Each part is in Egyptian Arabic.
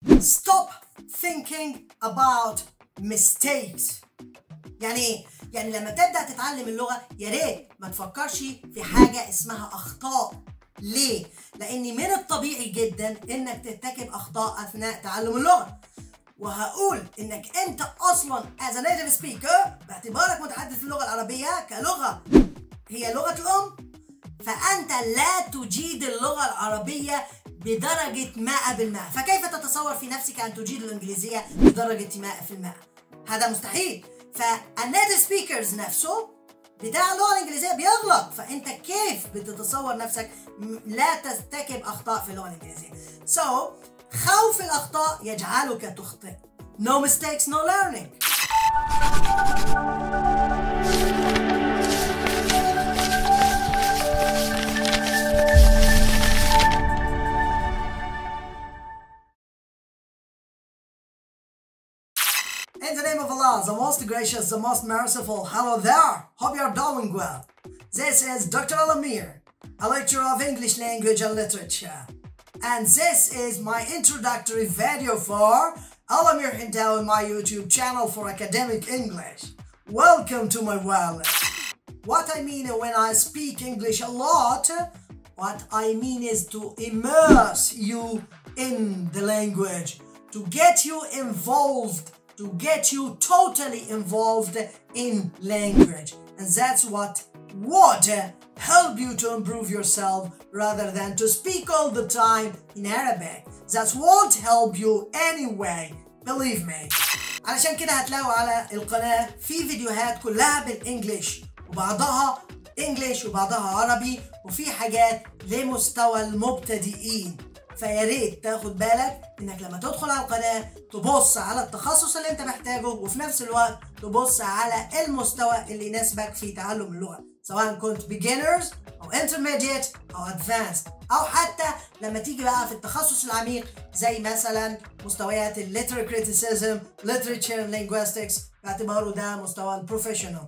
stop thinking about mistakes يعني ايه؟ يعني لما تبدا تتعلم اللغه يا ريت ما تفكرش في حاجه اسمها اخطاء ليه؟ لان من الطبيعي جدا انك ترتكب اخطاء اثناء تعلم اللغه وهقول انك انت اصلا as a native speaker باعتبارك متحدث اللغه العربيه كلغه هي لغه الام فانت لا تجيد اللغه العربيه بدرجة 100% فكيف تتصور في نفسك أن تجيد الإنجليزية بدرجة 100% هذا مستحيل فالنيتف سبيكرز نفسه بتاع اللغة الإنجليزية بيغلط فأنت كيف بتتصور نفسك لا ترتكب أخطاء في اللغة الإنجليزية so خوف الأخطاء يجعلك تخطئ no mistakes no learning In the name of Allah, the most gracious, the most merciful, hello there. Hope you're doing well. This is Dr. Alamir, a lecturer of English language and literature. And this is my introductory video for Alamir Hindao on my YouTube channel for academic English. Welcome to my world. What I mean when I speak English a lot, what I mean is to immerse you in the language, to get you involved to get you totally involved in language. And that's what would help you to improve yourself rather than to speak all the time in Arabic. That won't help you anyway, believe me. علشان كده هتلاقوا على القناة في فيديوهات كلها بالإنجليش وبعضها إنجليش وبعضها عربي وفي حاجات لمستوى المبتدئين فيا ريت تاخد بالك انك لما تدخل على القناه تبص على التخصص اللي انت محتاجه وفي نفس الوقت تبص على المستوى اللي يناسبك في تعلم اللغه سواء كنت beginners او intermediate او advanced او حتى لما تيجي بقى في التخصص العميق زي مثلا مستويات الليتر criticism literature linguistics باعتباره ده مستوى البروفيشنال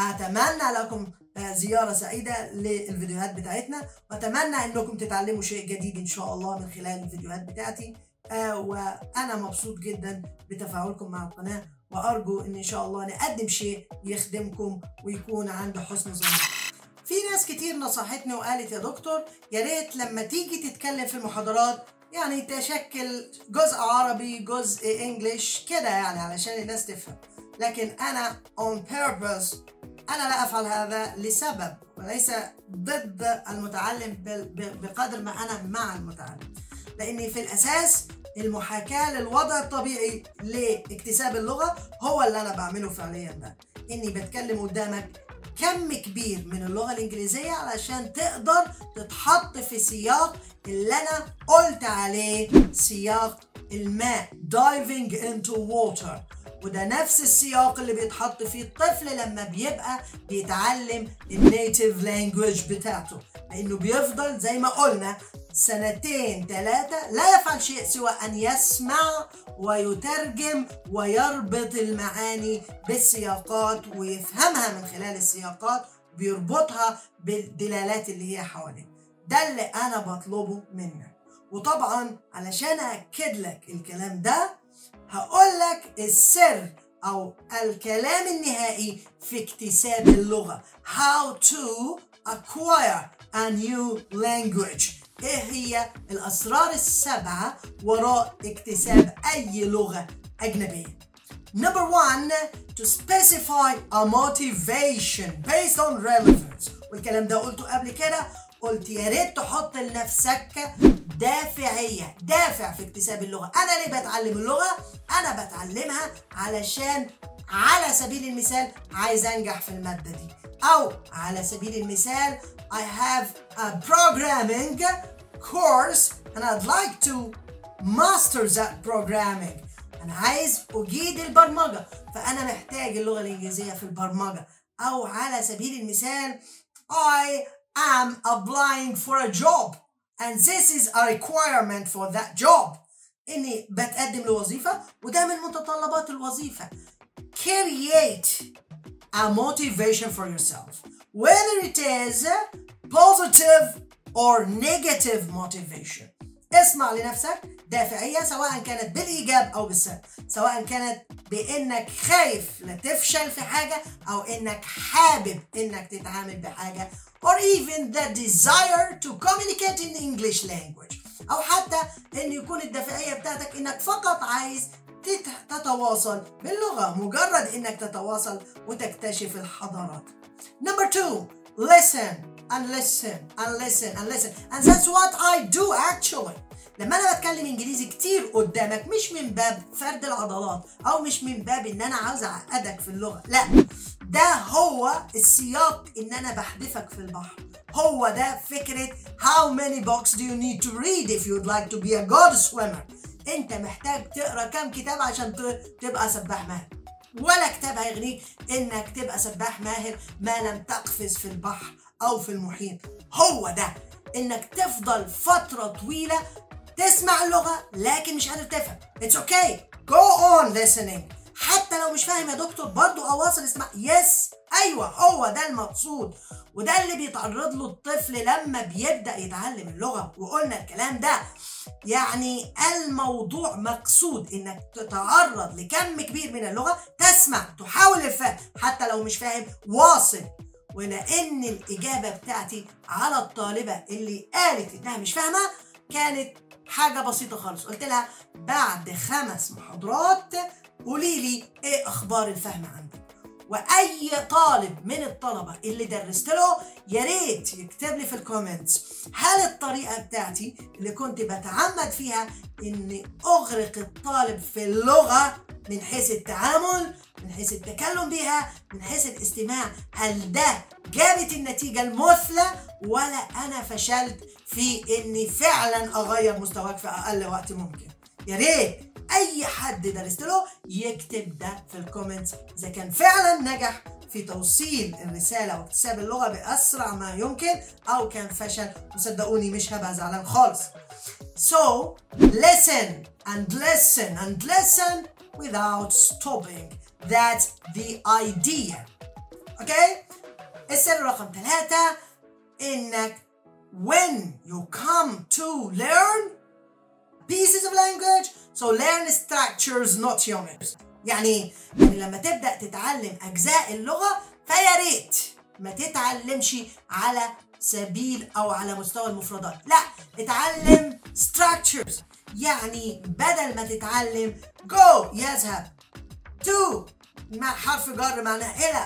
اتمنى لكم زيارة سعيدة للفيديوهات بتاعتنا وأتمنى أنكم تتعلموا شيء جديد إن شاء الله من خلال الفيديوهات بتاعتي آه وأنا مبسوط جدا بتفاعلكم مع القناة وأرجو أن إن شاء الله نقدم شيء يخدمكم ويكون عنده حسن ظن في ناس كتير نصحتني وقالت يا دكتور يا ريت لما تيجي تتكلم في المحاضرات يعني تشكل جزء عربي جزء انجليش كده يعني علشان الناس تفهم لكن انا on purpose أنا لا أفعل هذا لسبب وليس ضد المتعلم بقدر ما أنا مع المتعلم لأني في الأساس المحاكاة للوضع الطبيعي لاكتساب اللغة هو اللي أنا بعمله فعليا ده إني بتكلم قدامك كم كبير من اللغة الإنجليزية علشان تقدر تتحط في سياق اللي أنا قلت عليه سياق الماء diving into water وده نفس السياق اللي بيتحط فيه الطفل لما بيبقى بيتعلم النيتيف لانجوج بتاعته لانه بيفضل زي ما قلنا سنتين ثلاثة لا يفعل شيء سوى أن يسمع ويترجم ويربط المعاني بالسياقات ويفهمها من خلال السياقات بيربطها بالدلالات اللي هي حواليه ده اللي أنا بطلبه منك وطبعا علشان أكد لك الكلام ده هقول لك السر او الكلام النهائي في اكتساب اللغه how to acquire a new language ايه هي الاسرار السبعه وراء اكتساب اي لغه اجنبيه Number one, to specify a motivation based on relevance. والكلام ده قلته قبل كده قلت يا ريت تحط لنفسك دافعية دافع في اكتساب اللغة أنا ليه بتعلم اللغة؟ أنا بتعلمها علشان على سبيل المثال عايز أنجح في المادة دي أو على سبيل المثال I have a programming course and I'd like to master that programming أنا عايز أجيد البرمجة فأنا محتاج اللغة الإنجليزية في البرمجة أو على سبيل المثال I am applying for a job and this is a requirement for that job اني بتقدم لوظيفه وده من متطلبات الوظيفه create a motivation for yourself whether it is positive or negative motivation اسمع لنفسك دافعيه سواء كانت بالايجاب او بالسلب سواء كانت بانك خايف لا تفشل في حاجه او انك حابب انك تتعامل بحاجه or even the desire to communicate in English language او حتى ان يكون الدافعيه بتاعتك انك فقط عايز تتواصل باللغه مجرد انك تتواصل وتكتشف الحضارات number two listen and listen and listen and listen and that's what I do actually لما انا بتكلم انجليزي كتير قدامك مش من باب فرد العضلات او مش من باب ان انا عاوز اعقدك في اللغه لا ده هو السياق ان انا بحدفك في البحر هو ده فكره how many books do you need to read if you'd like to be a good swimmer انت محتاج تقرا كام كتاب عشان تبقى سباح ماهر ولا كتاب هيغنيك انك تبقى سباح ماهر ما لم تقفز في البحر او في المحيط هو ده انك تفضل فتره طويله تسمع اللغه لكن مش قادر تفهم اتس اوكي okay. go on listening حتى لو مش فاهم يا دكتور برضو اواصل اسمع يس ايوه هو ده المقصود وده اللي بيتعرض له الطفل لما بيبدا يتعلم اللغه وقلنا الكلام ده يعني الموضوع مقصود انك تتعرض لكم كبير من اللغه تسمع تحاول الفهم حتى لو مش فاهم واصل ولان الاجابه بتاعتي على الطالبه اللي قالت انها مش فاهمه كانت حاجه بسيطه خالص قلت لها بعد خمس محاضرات قولي لي ايه اخبار الفهم عندك واي طالب من الطلبه اللي درست له يا ريت يكتب لي في الكومنتس هل الطريقه بتاعتي اللي كنت بتعمد فيها اني اغرق الطالب في اللغه من حيث التعامل من حيث التكلم بها من حيث الاستماع هل ده جابت النتيجه المثلى ولا انا فشلت في اني فعلا اغير مستواك في اقل وقت ممكن يا ريت اي حد درست له يكتب ده في الكومنتس اذا كان فعلا نجح في توصيل الرساله واكتساب اللغه باسرع ما يمكن او كان فشل وصدقوني مش هبقى زعلان خالص So listen and listen and listen without stopping. That's the idea. Okay? السر رقم ثلاثة إنك when you come to learn pieces of language so learn structures not units يعني يعني لما تبدا تتعلم اجزاء اللغه فيا ريت ما تتعلمش على سبيل او على مستوى المفردات لا اتعلم structures يعني بدل ما تتعلم go يذهب to مع حرف جر معناه الى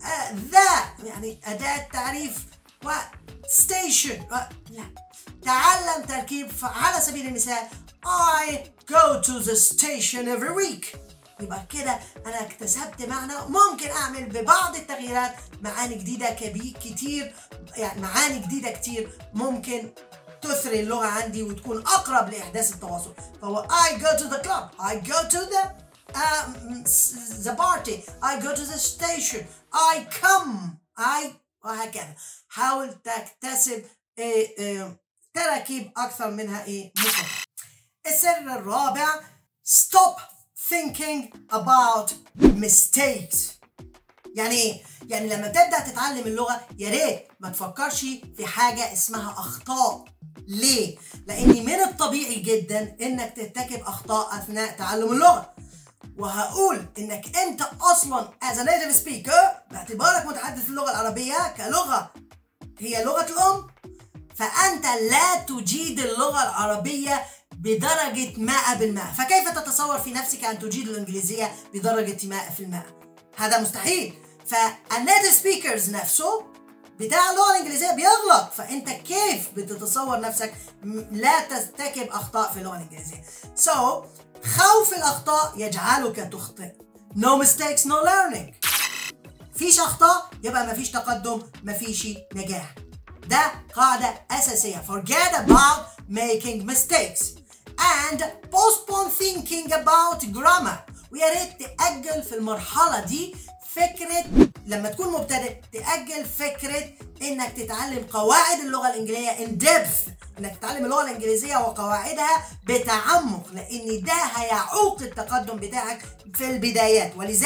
ذا يعني اداه تعريف و station لا تعلم تركيب على سبيل المثال I go to the station every week يبقى كده انا اكتسبت معنى ممكن اعمل ببعض التغييرات معاني جديده كبير كتير يعني معاني جديده كتير ممكن تثري اللغه عندي وتكون اقرب لاحداث التواصل فهو I go to the club I go to the um, the party I go to the station I come I وهكذا حاول تكتسب إيه إيه تراكيب اكثر منها ايه مفرد السر الرابع stop thinking about mistakes يعني ايه؟ يعني لما تبدا تتعلم اللغه يا ريت ما تفكرش في حاجه اسمها اخطاء ليه؟ لان من الطبيعي جدا انك ترتكب اخطاء اثناء تعلم اللغه وهقول انك انت اصلا as a native speaker باعتبارك متحدث اللغه العربيه كلغه هي لغه الام فانت لا تجيد اللغه العربيه بدرجة 100% فكيف تتصور في نفسك أن تجيد الإنجليزية بدرجة 100% هذا مستحيل فالنيتف سبيكرز نفسه بتاع اللغة الإنجليزية بيغلط فأنت كيف بتتصور نفسك لا ترتكب أخطاء في اللغة الإنجليزية so خوف الأخطاء يجعلك تخطئ no mistakes no learning فيش أخطاء يبقى مفيش تقدم مفيش نجاح ده قاعدة أساسية forget about making mistakes and postpone thinking about grammar ويا ريت تأجل في المرحلة دي فكرة لما تكون مبتدئ تأجل فكرة إنك تتعلم قواعد اللغة الإنجليزية in depth إنك تتعلم اللغة الإنجليزية وقواعدها بتعمق لأن ده هيعوق التقدم بتاعك في البدايات ولذلك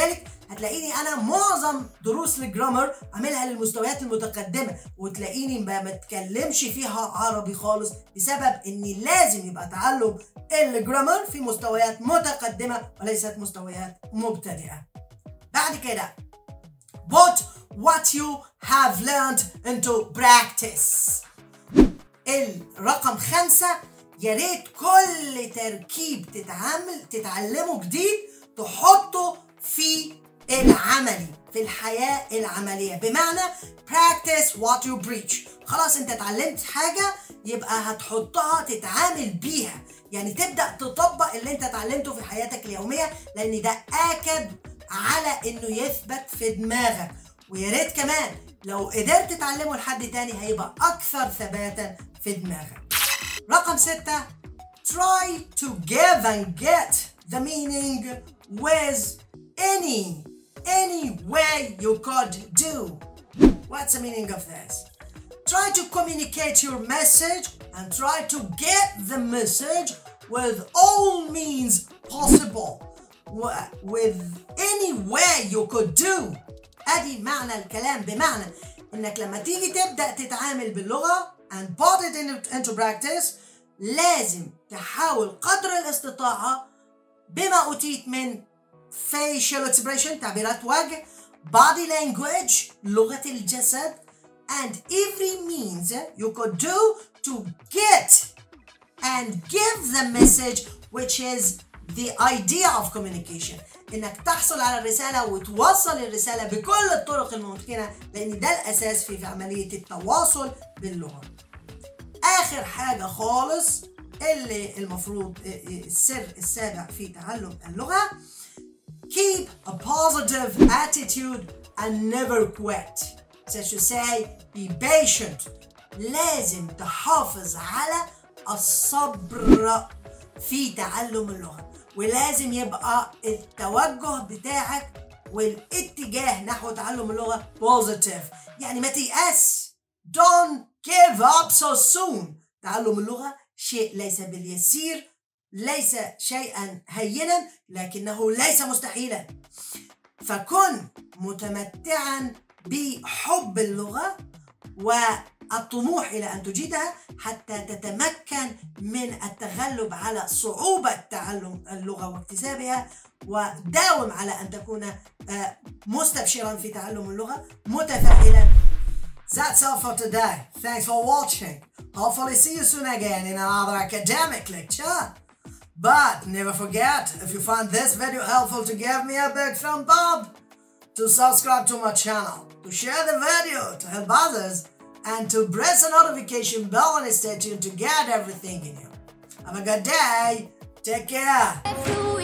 هتلاقيني انا معظم دروس الجرامر عاملها للمستويات المتقدمه وتلاقيني ما بتكلمش فيها عربي خالص بسبب اني لازم يبقى تعلم الجرامر في مستويات متقدمه وليست مستويات مبتدئه بعد كده put what you have learned into practice الرقم خمسة يا ريت كل تركيب تتعامل تتعلمه جديد تحطه في العملي في الحياة العملية بمعنى practice what you preach خلاص انت اتعلمت حاجة يبقى هتحطها تتعامل بيها يعني تبدأ تطبق اللي انت اتعلمته في حياتك اليومية لان ده اكد على انه يثبت في دماغك ويا ريت كمان لو قدرت تعلمه لحد تاني هيبقى اكثر ثباتا في دماغك رقم ستة try to give and get the meaning with any any way you could do what's the meaning of this try to communicate your message and try to get the message with all means possible with any way you could do ادي معنى الكلام بمعنى انك لما تيجي تبدا تتعامل باللغه and put it into practice لازم تحاول قدر الاستطاعه بما اوتيت من facial expression تعبيرات وجه body language لغه الجسد and every means you could do to get and give the message which is the idea of communication انك تحصل على الرساله وتوصل الرساله بكل الطرق الممكنه لان ده الاساس في, في عمليه التواصل باللغه اخر حاجه خالص اللي المفروض السر السابع في تعلم اللغه keep a positive attitude and never quit so to say be patient لازم تحافظ على الصبر في تعلم اللغه ولازم يبقى التوجه بتاعك والاتجاه نحو تعلم اللغة positive يعني ما تيأس don't give up so soon تعلم اللغة شيء ليس باليسير ليس شيئا هينا لكنه ليس مستحيلا فكن متمتعا بحب اللغة والطموح إلى أن تجيدها حتى تتمكن من التغلب على صعوبة تعلم اللغة واكتسابها وداوم على أن تكون مستبشرا في تعلم اللغة متفائلا That's all for today. Thanks for watching. Hopefully see you soon again in another academic lecture. But never forget, if you find this video helpful to give me a big thumb up, to subscribe to my channel, to share the video to help others, and to press the notification bell and stay tuned to get everything in you. Have a good day. Take care.